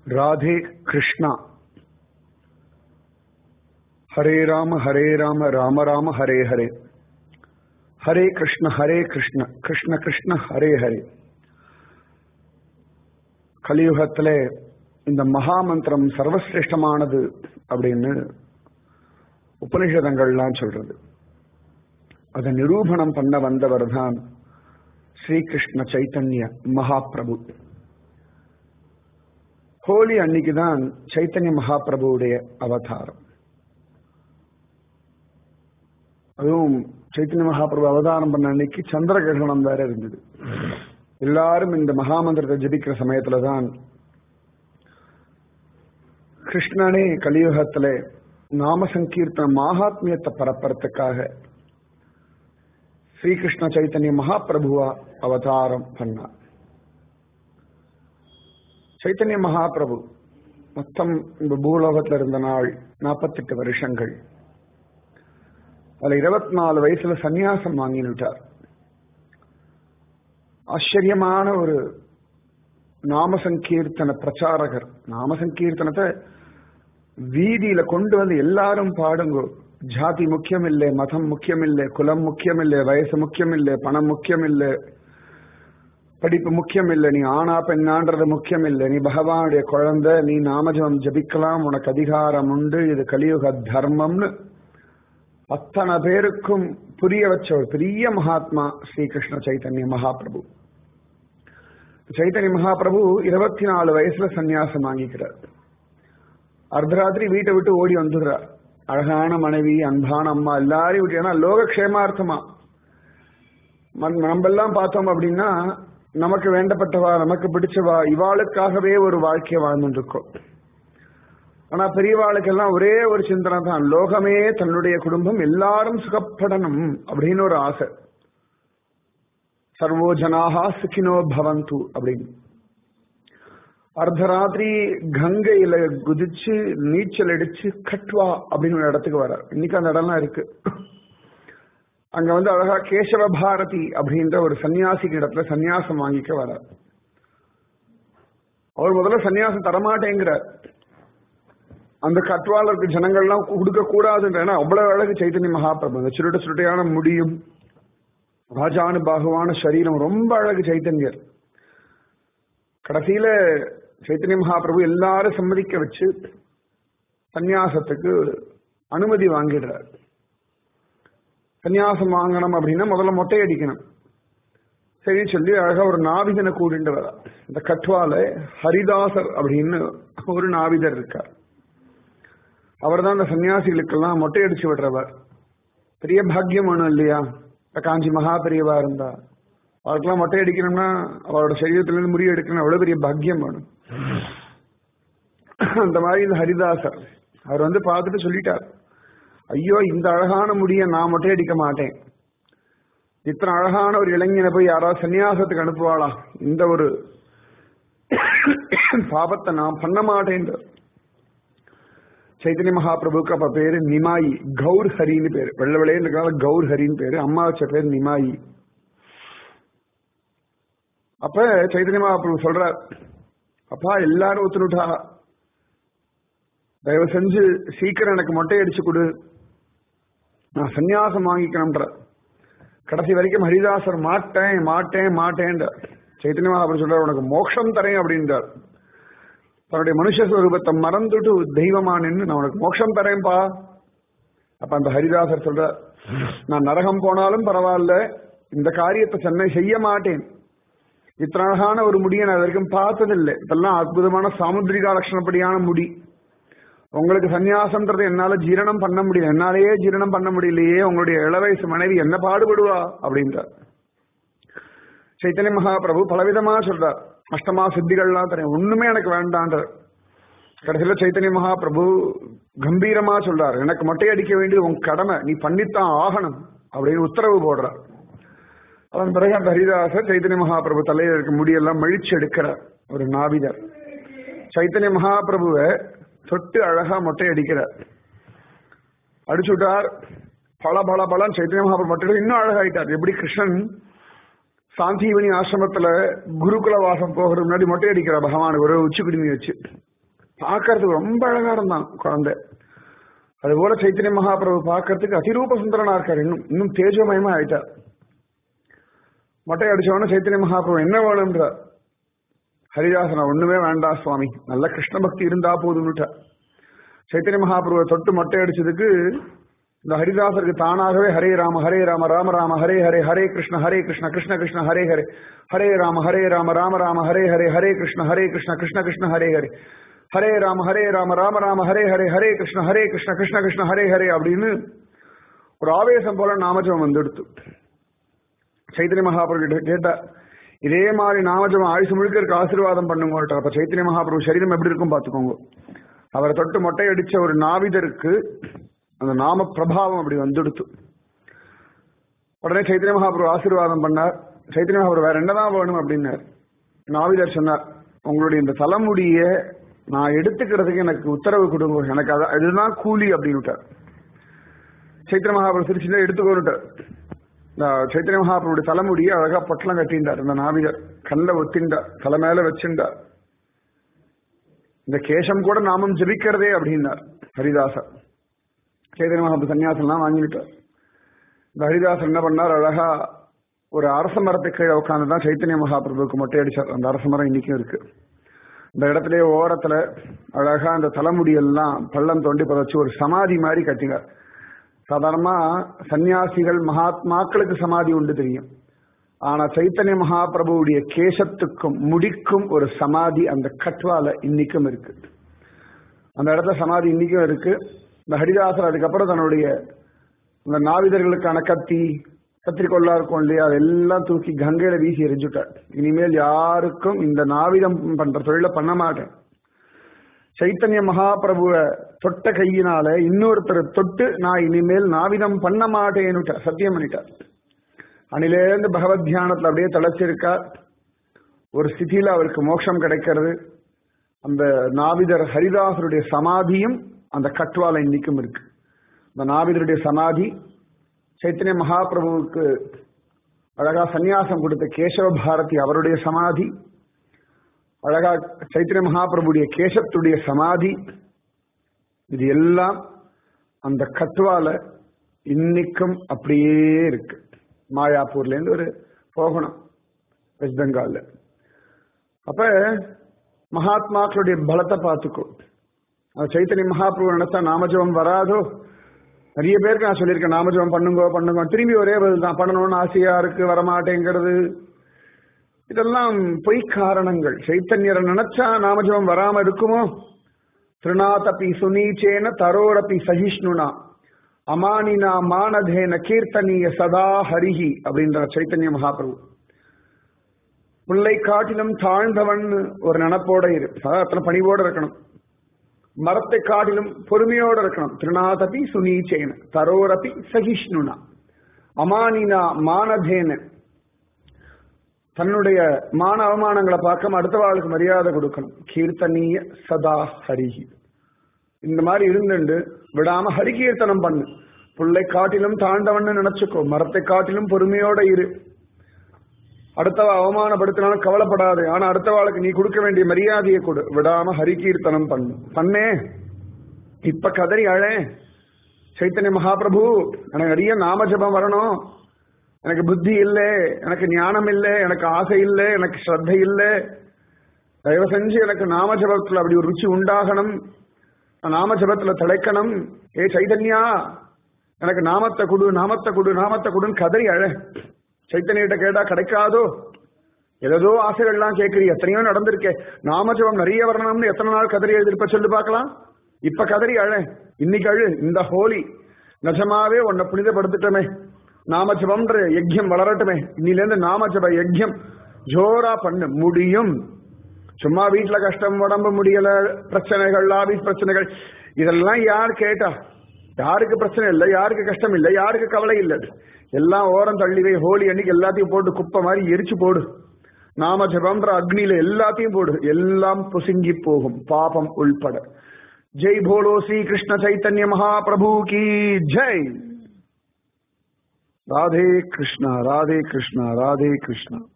राधे कृष्णा हरे राम हरे राम राम राम हरे हरे हरे कृष्ण हरे कृष्ण कृष्ण कृष्ण ஹரே ஹரே கலியுகத்துல இந்த மகாமந்திரம் சர்வசிரேஷ்டமானது அப்படின்னு உபனிஷதங்கள்லாம் சொல்றது அதை நிரூபணம் பண்ண வந்தவர் தான் ஸ்ரீகிருஷ்ண சைத்தன்ய மகாபிரபு ஹோலி அன்னைக்கு தான் சைத்தன்ய மகாபிரபுவுடைய அவதாரம் அதுவும் சைத்தன்ய மகாபிரபு அவதாரம் பண்ண அன்னைக்கு சந்திர கிரகணம் வேற இருந்தது எல்லாரும் இந்த மகாமந்திரத்தை ஜபிக்கிற சமயத்துல தான் கிருஷ்ணனே கலியுகத்துல நாம சங்கீர்த்தன மகாத்மியத்தை பரப்புறதுக்காக ஸ்ரீகிருஷ்ண சைத்தன்ய மகாபிரபுவா அவதாரம் பண்ணார் சைத்தன்ய மகாபிரபு மொத்தம் இந்த பூலோகத்தில் இருந்த நாள் நாற்பத்தெட்டு வருஷங்கள் அதில் இருபத்தி நாலு வயசுல சன்னியாசம் வாங்கினுட்டார் ஆச்சரியமான ஒரு நாம சங்கீர்த்தன பிரச்சாரகர் நாம சங்கீர்த்தனத்தை வீதியில கொண்டு வந்து எல்லாரும் பாடுங்க ஜாதி முக்கியம் இல்லை மதம் முக்கியம் இல்லை குலம் முக்கியம் இல்லை வயசு முக்கியம் இல்லை பணம் முக்கியம் இல்லை படிப்பு முக்கியம் இல்லை நீ ஆனா பெண்ணான்றது முக்கியம் இல்லை நீ பகவானுடைய குழந்தை நீ நாமஜபம் ஜபிக்கலாம் உனக்கு அதிகாரம் உண்டு இது கலியுக தர்மம்னு அத்தனை பேருக்கும் புரிய வச்ச ஒரு பெரிய மகாத்மா ஸ்ரீகிருஷ்ண சைத்தன்ய மகாபிரபு சைத்தன்ய மகாபிரபு இருபத்தி நாலு வயசுல சன்னியாசம் வாங்கிக்கிறார் அர்த்தராத்திரி வீட்டை விட்டு ஓடி வந்துடுறார் அழகான மனைவி அன்பான அம்மா எல்லாரையும் விட்டு ஏன்னா லோகக்ஷேமார்த்தமா நம்ம எல்லாம் பார்த்தோம் அப்படின்னா நமக்கு வேண்டப்பட்டவா நமக்கு பிடிச்சவா இவாளுக்காகவே ஒரு வாழ்க்கையை வாழ்ந்துட்டு இருக்கோம் ஆனா பெரியவாளுக்கெல்லாம் ஒரே ஒரு சிந்தனை தான் லோகமே தன்னுடைய குடும்பம் எல்லாரும் சுகப்படணும் அப்படின்னு ஒரு ஆசை சர்வோ ஜனாகா சுகினோ பவந்து அப்படின்னு அர்த்தராத்திரி கங்கையில குதிச்சு நீச்சல் அடிச்சு கட்வா அப்படின்னு ஒரு இடத்துக்கு வர இன்னைக்கு அந்த இடம்லாம் இருக்கு அங்க வந்து அழகா கேசவ பாரதி அப்படின்ற ஒரு சன்னியாசிக்கு இடத்துல சன்னியாசம் வாங்கிக்க வர அவர் முதல்ல சன்னியாசம் தரமாட்டேங்கிறார் அந்த கட்வால இருக்க ஜனங்கள்லாம் கொடுக்க கூடாதுன்ற அவ்வளவு அழகு சைத்தன்ய மகாபிரபு அந்த சுருட்ட சுருட்டையான முடியும் ராஜானு பாகுவான சரீரம் ரொம்ப அழகு சைத்தன்யர் கடைசியில சைத்தன்ய மகாபிரபு எல்லாரும் சம்மதிக்க வச்சு சந்நியாசத்துக்கு அனுமதி வாங்கிடுறார் சந்நியாசம் வாங்கணும் அப்படின்னா முதல்ல மொட்டை அடிக்கணும் சரி சொல்லி அழகா ஒரு நாவிதனை கூட்டிட்டு வர இந்த கட்வால ஹரிதாசர் அப்படின்னு ஒரு நாவிதர் இருக்கார் அவர் தான் இந்த சன்னியாசிகளுக்கெல்லாம் மொட்டை அடிச்சு விடுறவர் பெரிய பாக்கியம் ஒண்ணும் இல்லையா காஞ்சி மகா பெரியவா இருந்தா அவருக்கெல்லாம் மொட்டை அடிக்கணும்னா அவரோட சரீரத்திலிருந்து முறி எடுக்கணும் அவ்வளவு பெரிய பாக்கியம் வேணும் அந்த மாதிரி இந்த ஹரிதாசர் அவர் வந்து பார்த்துட்டு சொல்லிட்டார் ஐயோ இந்த அழகான முடிய நான் மொட்டை அடிக்க மாட்டேன் இத்தனை அழகான ஒரு இளைஞனை போய் யாராவது சன்னியாசத்துக்கு அனுப்புவாளா இந்த ஒரு பாபத்தை நான் பண்ண மாட்டேன் சைத்தன்ய மகாபிரபுக்கு அப்ப பேரு நிமாயி கௌர் ஹரின்னு பேரு வெள்ள வெள்ளையன்னு இருக்கிறால கௌர் ஹரின்னு பேரு அம்மா வச்ச பேர் நிமாயி அப்ப சைத்தன்ய மகாபிரபு சொல்றார் அப்பா எல்லாரும் ஒத்துனுட்டா தயவு செஞ்சு சீக்கிரம் எனக்கு மொட்டை அடிச்சு கொடு நான் சன்னியாசம் வாங்கிக்கணும்ன்ற கடைசி வரைக்கும் ஹரிதாசர் மாட்டேன் மாட்டேன் மாட்டேன்ற சைத்தன்ய மகாபிரபு சொல்றார் உனக்கு மோட்சம் தரேன் அப்படின்றார் தன்னுடைய மனுஷ ஸ்வரூபத்தை மறந்துட்டு தெய்வமா நின்று நான் உனக்கு மோட்சம் தரேன்பா அப்ப அந்த ஹரிதாசர் சொல்ற நான் நரகம் போனாலும் பரவாயில்ல இந்த காரியத்தை சென்னை செய்ய மாட்டேன் இத்தனை அழகான ஒரு முடியை நான் வரைக்கும் பார்த்ததில்லை இதெல்லாம் அற்புதமான சாமுத்திரிகா லட்சணப்படியான முடி உங்களுக்கு சன்னியாசம்ன்றது என்னால ஜீரணம் பண்ண முடியல என்னாலேயே ஜீரணம் பண்ண முடியலையே உங்களுடைய இளவயசு மனைவி என்ன பாடுபடுவா அப்படின்றார் சைத்தன்ய மகாபிரபு பலவிதமா சொல்றார் அஷ்டமா சித்திகள்லாம் தரேன் ஒண்ணுமே எனக்கு வேண்டான்ற கடைசியில சைத்தன்ய மகாபிரபு கம்பீரமா சொல்றார் எனக்கு மொட்டை அடிக்க வேண்டியது உன் கடமை நீ பண்ணித்தான் ஆகணும் அப்படின்னு உத்தரவு போடுறார் அதன் பிறகு அந்த ஹரிதாசர் சைத்தன்ய மகாபிரபு தலையில் இருக்க முடியெல்லாம் மழிச்சு எடுக்கிறார் ஒரு நாவிதர் சைத்தன்ய மகாபிரபுவை தொட்டு அழகா மொட்டை அடிக்கிறார் அடிச்சுட்டார் பல பல பலன் சைத்தன்ய மகாபிரபு மொட்டை இன்னும் அழகாயிட்டார் எப்படி கிருஷ்ணன் சாந்தீவனி ஆசிரமத்துல குருகுல வாசம் போகிறது முன்னாடி மொட்டை அடிக்கிறார் பகவான் ஒரு உச்சி குடுமி வச்சு பார்க்கறதுக்கு ரொம்ப அழகா இருந்தான் குழந்தை அதுபோல சைத்தன்ய மகாபிரபு பார்க்கறதுக்கு அதிரூப சுந்தரனா இருக்காரு இன்னும் இன்னும் தேஜமயமா ஆயிட்டார் மொட்டை அடிச்சவன சைத்தன்ய மகாபிரபு என்ன வேணும்ன்ற ஹரிதாசனா ஒண்ணுமே வேண்டாம் சுவாமி நல்ல கிருஷ்ண பக்தி இருந்தா போதும்னுட்ட சைத்தன்ய மகாபிரபுவை தொட்டு மொட்டை அடிச்சதுக்கு இந்த ஹரிதாசருக்கு தானாகவே ஹரே ராம ஹரே ராம ராம ராம ஹரே ஹரே ஹரே கிருஷ்ண ஹரே கிருஷ்ண கிருஷ்ண கிருஷ்ண ஹரே ஹரே ஹரே ராம ஹரே ராம ராம ராம ஹரே ஹரே ஹரே கிருஷ்ண ஹரே கிருஷ்ண கிருஷ்ண கிருஷ்ண ஹரே ஹரே ஹரே ராம ஹரே ராம ராம ராம ஹரே ஹரே ஹரே கிருஷ்ண ஹரே கிருஷ்ண கிருஷ்ண கிருஷ்ண ஹரே ஹரே அப்படின்னு ஒரு ஆவேசம் போல நாமஜபம் வந்துடுத்து சைத்தன்ய மகாபிரபு கிட்ட கேட்டா இதே மாதிரி நாமஜபம் ஆயுசு முழுக்க இருக்க ஆசீர்வாதம் பண்ணுங்க அப்ப சைத்தன்ய மகாபிரபு சரீரம் எப்படி இருக்கும் பாத்துக்கோங்க அவரை தொட்டு மொட்டை அடிச்ச ஒரு நாவிதருக்கு அந்த நாம பிரபாவம் அப்படி வந்துடுத்து உடனே சைத்தன்ய மகாபிரபு ஆசீர்வாதம் பண்ணார் சைத்தன்ய மகாபிரபு வேற என்னதான் வேணும் அப்படின்னார் நாவிதர் சொன்னார் உங்களுடைய இந்த தலைமுடிய நான் எடுத்துக்கிறதுக்கு எனக்கு உத்தரவு கொடுங்க எனக்கு அதான் இதுதான் கூலி அப்படின்னு விட்டார் சைத்திர மகாபிரபு சிரிச்சுதான் எடுத்துக்கோன்னுட்டார் இந்த சைத்தன்ய மகாபிரபுடைய தலைமுடியை அழகா பொட்டலம் கட்டிண்டார் இந்த நாவிதர் கல்ல ஒத்திண்டார் தலை மேல வச்சுண்டார் இந்த கேசம் கூட நாமம் ஜபிக்கிறதே அப்படின்னார் ஹரிதாசர் சைதன்ய மகாபு சன்னியாசம்லாம் வாங்கிவிட்டார் இந்த ஹரிதாசர் என்ன பண்ணார் அழகா ஒரு அரச மரத்தை கீழே உட்காந்து தான் சைத்தன்ய மகாபிரபுக்கு மொட்டை அடிச்சார் அந்த அரச மரம் இன்னைக்கும் இருக்கு இந்த இடத்துலயே ஓரத்துல அழகா அந்த தலைமுடியெல்லாம் பள்ளம் தோண்டி புதைச்சு ஒரு சமாதி மாதிரி கட்டினார் சாதாரணமா சன்னியாசிகள் மகாத்மாக்களுக்கு சமாதி உண்டு தெரியும் ஆனா சைத்தன்ய மகாபிரபுவுடைய கேசத்துக்கும் முடிக்கும் ஒரு சமாதி அந்த கட்வால இன்னைக்கும் இருக்கு அந்த இடத்துல சமாதி இன்னைக்கும் இருக்கு இந்த ஹரிதாசர் அதுக்கப்புறம் தன்னுடைய இந்த நாவிதர்களுக்கான கத்தி கத்திரிக்கொள்ளா இருக்கும் இல்லையா அதெல்லாம் தூக்கி கங்கையில வீசி எரிஞ்சுட்டார் இனிமேல் யாருக்கும் இந்த நாவிதம் பண்ற தொழில பண்ண மாட்டேன் சைத்தன்ய மகாபிரபுவ தொட்ட கையினால இன்னொருத்தர் தொட்டு நான் இனிமேல் நாவிதம் பண்ண மாட்டேன்னுட்டார் சத்தியம் பண்ணிட்டார் அணிலேருந்து பகவத் தியானத்துல அப்படியே தலைச்சிருக்கார் ஒரு ஸ்திதியில அவருக்கு மோட்சம் கிடைக்கிறது அந்த நாவிதர் ஹரிதாசருடைய சமாதியும் அந்த கட்வால இன்னைக்கும் இருக்கு அந்த நாவிதருடைய சமாதி சைத்தன்ய மகாபிரபுவுக்கு அழகா சந்நியாசம் கொடுத்த கேசவ பாரதி அவருடைய சமாதி அழகா சைத்தன்ய மகாபிரபுடைய கேசத்துடைய சமாதி இது எல்லாம் அந்த கட்வால இன்னைக்கும் அப்படியே இருக்கு மாயாப்பூர்ல இருந்து ஒரு போகணும் வெஸ்ட் பெங்கால்ல அப்ப மகாத்மாக்களுடைய பலத்தை பார்த்துக்கோ சைத்தன்ய மகாபிரபு நினைச்சா நாமஜபம் வராதோ நிறைய பேருக்கு நான் சொல்லியிருக்கேன் நாமஜபம் பண்ணுங்க பண்ணுங்க திரும்பி ஒரே பதில் தான் பண்ணணும்னு ஆசையா இருக்கு வரமாட்டேங்கிறது இதெல்லாம் பொய் காரணங்கள் சைத்தன்யரை நினைச்சா நாமஜபம் வராம இருக்குமோ திருநாதபி சுனீச்சேன தரோரபி சகிஷ்ணுனா அமானினா மானதேன கீர்த்தனீய சதா ஹரிஹி அப்படின்ற சைத்தன்ய மகாபிரபு பிள்ளை காட்டிலும் தாழ்ந்தவன் ஒரு நினப்போட இரு அத்தனை பணிவோட இருக்கணும் மரத்தை காட்டிலும் பொறுமையோட இருக்கணும் திருநாதபி சுனீச்சேன தரோரபி சகிஷ்ணுனா அமானினா மானதேன தன்னுடைய மான அவமானங்களை பார்க்காம அடுத்த வாழ்க்கை மரியாதை கொடுக்கணும் கீர்த்தனீய சதா ஹரிஹி இந்த மாதிரி இருந்துண்டு விடாம ஹரிகீர்த்தனம் பண்ணு புள்ளை காட்டிலும் தாண்டவன்னு நினைச்சுக்கோ மரத்தை காட்டிலும் பொறுமையோட இரு அடுத்தவ அவமானப்படுத்தினாலும் கவலைப்படாது ஆனா அடுத்த வாழ்க்கை நீ கொடுக்க வேண்டிய மரியாதையை கொடு விடாம ஹரிகீர்த்தனம் பண்ணு பண்ணே இப்ப கதறி அழ சைத்தன்ய மகாபிரபு எனக்கு நிறைய நாம ஜபம் வரணும் எனக்கு புத்தி இல்லை எனக்கு ஞானம் இல்லை எனக்கு ஆசை இல்லை எனக்கு ஸ்ரத்தை இல்லை தயவு செஞ்சு எனக்கு நாம ஜபத்துல அப்படி ஒரு ருச்சி உண்டாகணும் நாம ஜபத்துல திளைக்கணும் ஏ சைதன்யா எனக்கு நாமத்தை கொடு நாமத்தை கொடு நாமத்தை கொடுன்னு கதறி அழ சைத்தன்யிட்ட கேட்டா கிடைக்காதோ ஏதோ ஆசைகள்லாம் கேட்கறீ எத்தனையோ நடந்திருக்கே நாமஜபம் நிறைய வரணும்னு எத்தனை நாள் கதறி எழுதிருப்ப சொல்லி பார்க்கலாம் இப்ப கதறி அழ இன்னைக்கு அழு இந்த ஹோலி நிஜமாவே உன்னை புனிதப்படுத்திட்டமே நாமஜபம்ன்ற யஜ்யம் வளரட்டுமே இன்னிலேருந்து நாமஜப யஜ்யம் ஜோரா பண்ணு முடியும் சும்மா வீட்டுல கஷ்டம் உடம்பு முடியல பிரச்சனைகள் ஆபீஸ் பிரச்சனைகள் இதெல்லாம் யார் கேட்டா யாருக்கு பிரச்சனை இல்லை யாருக்கு கஷ்டம் இல்லை யாருக்கு கவலை இல்லை எல்லாம் ஓரம் தள்ளிவை ஹோலி அன்னைக்கு எல்லாத்தையும் போட்டு குப்பை மாதிரி எரிச்சு போடு நாம ஜபம்ன்ற அக்னியில எல்லாத்தையும் போடு எல்லாம் புசுங்கி போகும் பாபம் உள்பட ஜெய் போலோ ஸ்ரீ கிருஷ்ண சைத்தன்ய மகாபிரபு கி ஜெய் ராதே கிருஷ்ணா ராதே கிருஷ்ணா ராதே கிருஷ்ணா